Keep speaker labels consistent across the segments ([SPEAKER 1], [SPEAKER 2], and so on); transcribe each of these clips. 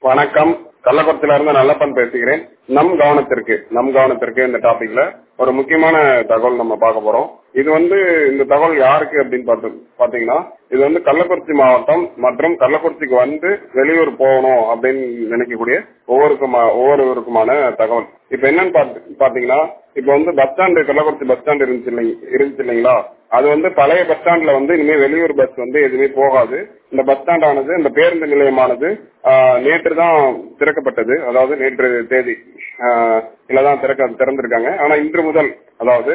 [SPEAKER 1] வணக்கம் கள்ளக்குளத்தில இருந்து நல்லப்பன் பேசுகிறேன் நம் கவனத்திற்கு நம் கவனத்திற்கு இந்த டாபிக்ல ஒரு முக்கியமான தகவல் நம்ம பார்க்க போறோம் இது வந்து இந்த தகவல் யாருக்கு அப்படின்னு பார்த்து பாத்தீங்கன்னா இது வந்து கள்ளக்குறிச்சி மாவட்டம் மற்றும் கள்ளக்குறிச்சிக்கு வந்து வெளியூர் போகணும் அப்படின்னு நினைக்கக்கூடிய ஒவ்வொருக்குமா ஒவ்வொருவருக்குமான தகவல் இப்ப என்னன்னு பாத்து- பாத்தீங்கன்னா இப்ப வந்து bus stand Kallakurichi bus stand இருந்துச்சு இல்லைங்க இருந்துச்சு இல்லைங்களா அது வந்து பழைய பஸ் ஸ்டாண்ட்ல வந்து இனிமே வெளியூர் பஸ் வந்து எதுவுமே போகாது இந்த பஸ் ஸ்டாண்ட் ஆனது இந்த பேருந்து நிலையமானது நேற்று தான் திறக்கப்பட்டது அதாவது நேற்று தேதி ஆஹ் இல்லதான் திறக்க திறந்திருக்காங்க ஆனா இன்று முதல் அதாவது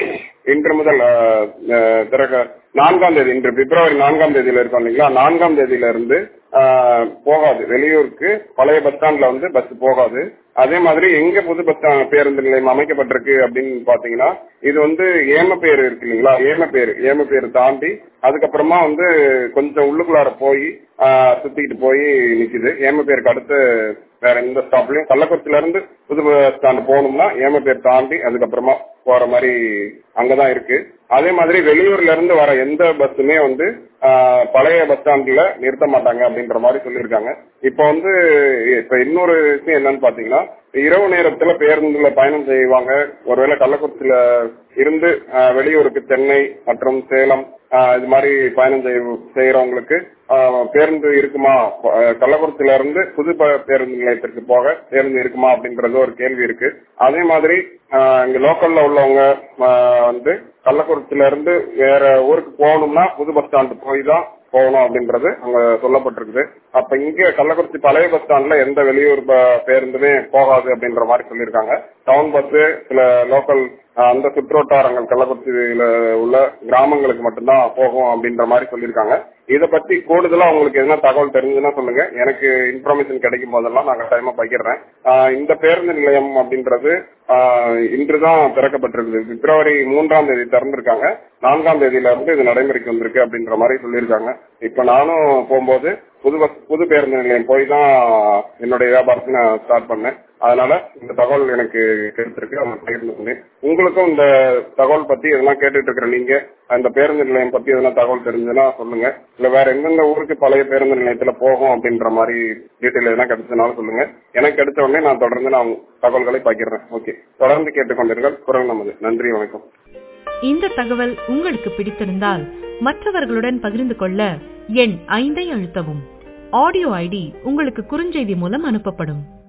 [SPEAKER 1] இன்று முதல் ஆஹ், ஆஹ், திறக்க நான்காம் தேதி இன்று பிப்ரவரி நான்காம் தேதியில இருக்கோம் இல்லைங்களா நான்காம் தேதியில இருந்து ஆஹ், போகாது வெளியூருக்கு பழைய பஸ் ஸ்டாண்ட்ல வந்து பஸ் போகாது அதே மாதிரி எங்க புது பஸ் ஸ்டாண்ட் பேருந்து நிலையம் அமைக்கப்பட்டிருக்கு அப்படின்னு பாத்தீங்கன்னா இது வந்து ஏமப்பேர் இருக்கு இல்லைங்களா ஏமப்பேர் ஏமப்பேர் தாண்டி அதுக்கப்புறமா வந்து கொஞ்சம் உள்ளுக்குள்ளார போய் ஆஹ், சுத்திக்கிட்டு போய் நிக்குது ஏமப்பேருக்கு அடுத்து வேற எந்த ஸ்டாப்லயும் கள்ளக்குறிச்சில இருந்து புது பஸ் ஸ்டாண்ட் போகணும்னா ஏமப்பேர் தாண்டி அதுக்கப்புறமா போற மாதிரி அங்கதான் இருக்கு அதே மாதிரி வெளியூர்ல இருந்து வர எந்த பஸ்ஸுமே வந்து ஆஹ், பழைய பஸ் ஸ்டாண்ட்ல நிறுத்த மாட்டாங்க அப்படின்ற மாதிரி சொல்லியிருக்காங்க இப்போ வந்து இப்ப இன்னொரு விஷயம் என்னன்னு பாத்தீங்கன்னா இரவு நேரத்துல பேருந்துல பயணம் செய்வாங்க ஒருவேளை கள்ளக்குறிச்சியில இருந்து ஆஹ், வெளியூருக்கு சென்னை மற்றும் சேலம் ஆஹ், இது மாதிரி பயணம் செய்ய- செய்யறவங்களுக்கு ஆஹ், பேருந்து இருக்குமா ஆஹ், கள்ளக்குறிச்சியில இருந்து புது ப- பேருந்து நிலையத்திற்கு போக பேருந்து இருக்குமா அப்படின்றது ஒரு கேள்வி இருக்கு அதே மாதிரி ஆஹ், இங்க லோக்கல்ல உள்ளவங்க ஆஹ், வந்து கள்ளக்குறிச்சியில இருந்து வேற ஊருக்கு போகணும்னா புது பஸ் ஸ்டாண்ட் போய் தான் போகணும் அப்படின்றது அங்க சொல்லப்பட்டிருக்குது அப்ப இங்க கள்ளக்குறிச்சி பழைய பஸ் ஸ்டாண்ட்ல எந்த வெளியூர் ப- பேருந்துமே போகாது அப்படின்ற மாதிரி சொல்லியிருக்காங்க டவுன் பஸ் சில லோக்கல் அந்த சுற்றுவட்டாரங்கள் கள்ளக்குறிச்சியில உள்ள கிராமங்களுக்கு மட்டும்தான் போகும் அப்படின்ற மாதிரி சொல்லியிருக்காங்க இத பத்தி கூடுதலா உங்களுக்கு எதனா தகவல் தெரிஞ்சுன்னா சொல்லுங்க எனக்கு இன்ஃபர்மேஷன் கிடைக்கும் போதெல்லாம் நான் கட்டாயமா பகிர்றேன் ஆஹ் இந்த பேருந்து நிலையம் அப்படின்றது ஆஹ் இன்றுதான் திறக்கப்பட்டிருக்குது பிப்ரவரி மூன்றாம் தேதி திறந்திருக்காங்க நான்காம் தேதியில இருந்து இது நடைமுறைக்கு வந்திருக்கு அப்படின்ற மாதிரி சொல்லியிருக்காங்க இப்ப நானும் போகும்போது புது பஸ் புது பேருந்து நிலையம் போய் தான் என்னுடைய வியாபாரத்தை நான் ஸ்டார்ட் பண்ணேன் அதனால இந்த தகவல் எனக்கு கிடைச்சிருக்கு அதை பகிர்ந்து கொண்டேன் உங்களுக்கும் இந்த தகவல் பத்தி எதனா கேட்டுட்டு இருக்கிற நீங்க அந்த பேருந்து நிலையம் பத்தி எதனா தகவல் தெரிஞ்சுன்னா சொல்லுங்க இல்ல வேற எந்தெந்த ஊருக்கு பழைய பேருந்து நிலையத்துல போகும் அப்படின்ற மாதிரி டீட்டெயில் எதனா கிடைச்சதுனாலும் சொல்லுங்க எனக்கு கிடைச்ச உடனே நான் தொடர்ந்து நான் தகவல்களை பகிர்றேன் ஓகே தொடர்ந்து கேட்டுக்கொண்டிருங்கள் குரல் நமது நன்றி வணக்கம்
[SPEAKER 2] இந்த தகவல் உங்களுக்கு பிடித்திருந்தால் மற்றவர்களுடன் பகிர்ந்து கொள்ள எண் ஐந்தை அழுத்தவும் ஆடியோ ஐடி உங்களுக்கு குறுஞ்செய்தி மூலம் அனுப்பப்படும்